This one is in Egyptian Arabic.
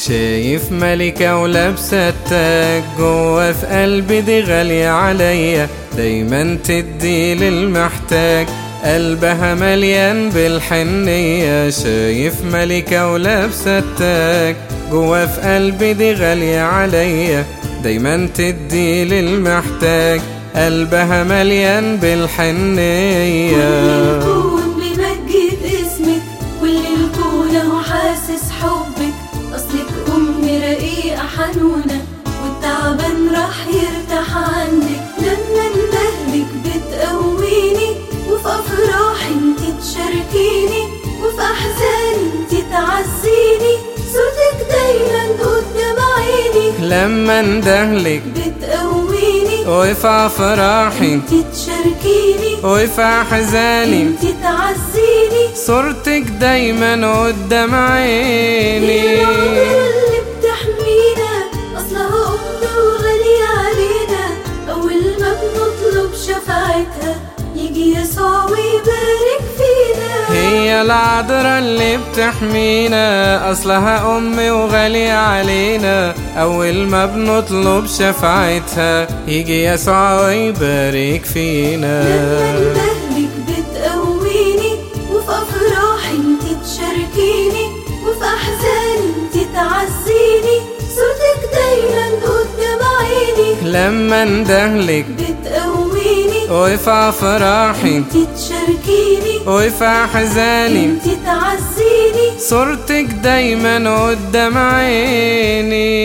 شايف ملكة ولابسة التاج جوا في قلبي دي غالية عليا دايما تدي للمحتاج قلبها مليان بالحنية شايف ملكة ولابسة التاج جوا في قلبي دي غالية عليا دايما تدي للمحتاج قلبها مليان بالحنية كل الكون بيمجد اسمك كل الكون اهو حاسس حبك اصلك ام رقيقة حنونة والتعبان راح يرتاح عندك لما اندهلك بتقويني وفي افراحي انت تشاركيني وفي احزاني انت تعزيني صوتك دايما قدام عيني لما اندهلك بتقويني وفي افراحي انت تشاركيني وفي احزاني انت تعزيني صورتك دايما قدام عيني هي العمر اللي بتحمينا اصلها ام وغالية علينا اول ما بنطلب شفاعتها يجي يسوع ويبارك فينا هي العذراء اللي بتحمينا اصلها امي وغالية علينا اول ما بنطلب شفاعتها يجي يسوع ويبارك فينا لما اندهلك بتقويني وفي افراحي انت تشاركيني وفي احزاني انت تعزيني صوتك دايما قدام عيني لما اندهلك بتقويني وفي افراحي انت تشاركيني وفي احزاني انت تعزيني صورتك دايما قدام عيني